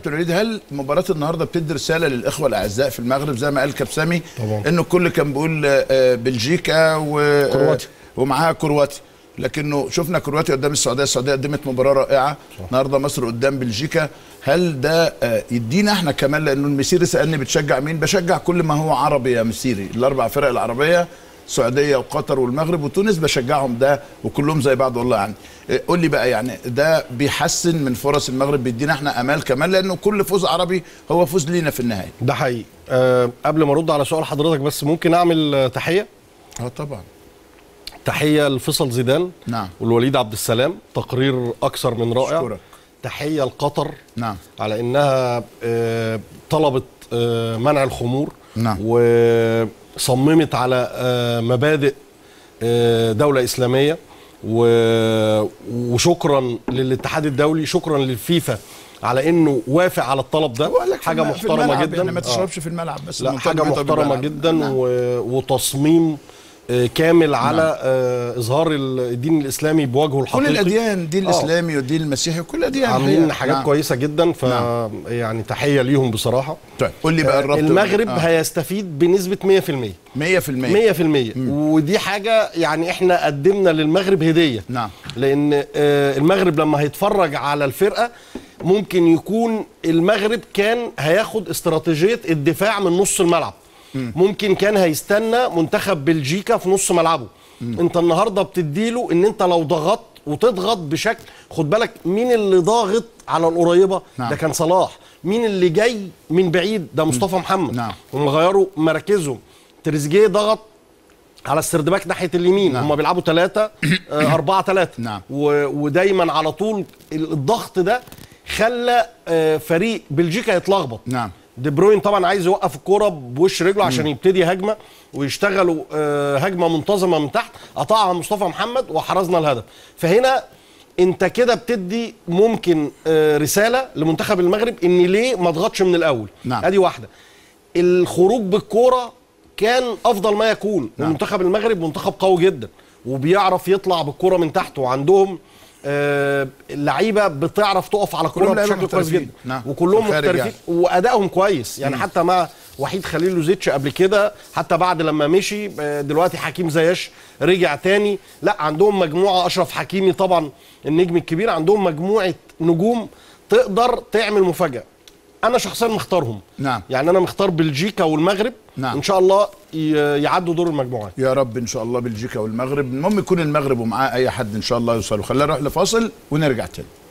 كابتن وليد هل مباراه النهارده بتدي رساله للاخوه الاعزاء في المغرب زي ما قال كابسامي طبعا. انه الكل كان بيقول آه، بلجيكا و كرواتيا. ومعاها كرواتيا لكنه شفنا كرواتيا قدام السعوديه السعوديه قدمت مباراه رائعه النهارده مصر قدام بلجيكا هل ده آه، يدينا احنا كمان لانه المسيري سالني بتشجع مين بشجع كل ما هو عربي يا مسيري الاربع فرق العربيه السعوديه وقطر والمغرب وتونس بشجعهم ده وكلهم زي بعض والله يعني إيه، قول لي بقى يعني ده بيحسن من فرص المغرب بيدينا احنا امال كمان لانه كل فوز عربي هو فوز لينا في النهايه ده حقيقي أه قبل ما ارد على سؤال حضرتك بس ممكن اعمل آه، تحيه اه طبعا تحيه لفيصل زيدان نعم والوليد عبد السلام تقرير اكثر من رائع أشكرك. تحيه لقطر نعم على انها آه، طلبت آه، منع الخمور نعم. وصممت على آه، مبادئ آه، دولة إسلامية و- وشكرا للاتحاد الدولي شكرا للفيفا على انه وافق على الطلب ده هو قال لك في حاجه الم- في محترمه الملعب جدا يعني ما آه. تشربش في الملعب بس لا المنطقة حاجه المحيطة محترمه بالملعب. جدا نعم. و... وتصميم آه، كامل على آه، اظهار الدين الاسلامي بوجهه كل الحقيقي الاديان الدين آه. الاسلامي والدين المسيحي وكل الاديان عاملين الحقيقة. حاجات نعم. كويسه جدا ف نعم. يعني تحيه ليهم بصراحه طيب قول لي بقى الربط المغرب آه. هيستفيد بنسبه 100% 100% 100% ودي حاجه يعني احنا قدمنا للمغرب هديه نعم. لان آه، المغرب لما هيتفرج على الفرقه ممكن يكون المغرب كان هياخد استراتيجيه الدفاع من نص الملعب ممكن كان هيستنى منتخب بلجيكا في نص ملعبه انت النهارده بتديله ان انت لو ضغطت وتضغط بشكل خد بالك مين اللي ضاغط على القريبه نعم. ده كان صلاح مين اللي جاي من بعيد ده مصطفى محمد نعم. هم غيروا مراكزهم تريزيجيه ضغط على السردباك ناحيه اليمين نعم. هم بيلعبوا ثلاثة أربعة ثلاثة نعم. و... ودايما على طول الضغط ده خلى آه، فريق بلجيكا يتلخبط نعم. دي بروين طبعا عايز يوقف الكرة بوش رجله عشان يبتدي هجمة ويشتغلوا آه، هجمة منتظمة من تحت قطعها مصطفى محمد وحرزنا الهدف فهنا انت كده بتدي ممكن آه، رسالة لمنتخب المغرب ان ليه ما ضغطش من الاول نعم. ادي واحدة الخروج بالكوره كان افضل ما يكون نعم. منتخب المغرب منتخب قوي جدا وبيعرف يطلع بالكوره من تحت وعندهم آه، لعيبه بتعرف تقف على الكوره كلهم لعيبة بشكل كويس محترفين. جدا نعم. وكلهم في الخارج محترفين وادائهم كويس يعني حتى مع وحيد خليل لوزيتش قبل كده حتى بعد لما مشي آه، دلوقتي حكيم زياش رجع تاني لا عندهم مجموعه اشرف حكيمي طبعا النجم الكبير عندهم مجموعه نجوم تقدر تعمل مفاجاه انا شخصيا مختارهم نعم. يعني انا مختار بلجيكا والمغرب نعم. ان شاء الله ي- يعدوا دور المجموعات يا رب ان شاء الله بلجيكا والمغرب المهم يكون المغرب ومعاه اي حد ان شاء الله يوصلوا خلينا نروح لفاصل ونرجع تاني